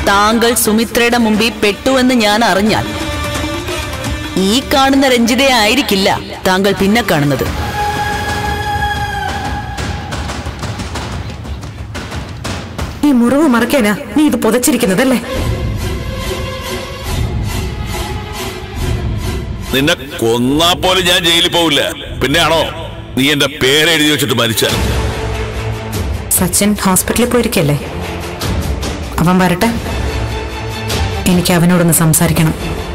താങ്കൾ സുമിത്രയുടെ മുമ്പിൽ പെട്ടുവെന്ന് ഞാൻ അറിഞ്ഞാൽ ഈ കാണുന്ന രഞ്ജിതയെ ആയിരിക്കില്ല താങ്കൾ പിന്നെ കാണുന്നത് ഈ മുറിവ് മറക്കാനാ നീ ഇത് പുതച്ചിരിക്കുന്നതല്ലേ നിന്നെ കൊന്നാ പോലെ ഞാൻ ജയിലിൽ പോവില്ല പിന്നെയാണോ നീ എന്റെ പേരെഴുതി വെച്ചിട്ട് മരിച്ചാൽ സച്ചിൻ ഹോസ്പിറ്റലിൽ പോയിരിക്കല്ലേ അവൻ വരട്ടെ എനിക്ക് അവനോടൊന്ന് സംസാരിക്കണം